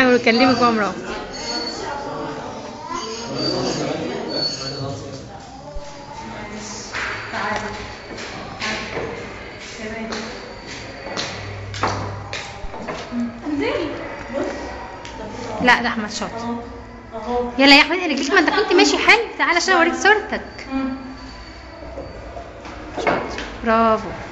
حاول اكلمك بقى مروه لا ده احمد شاطر اهو يلا يا احمد رجليك ما انت كنت ماشي حلو تعالى عشان اوريك صورتك شاطر برافو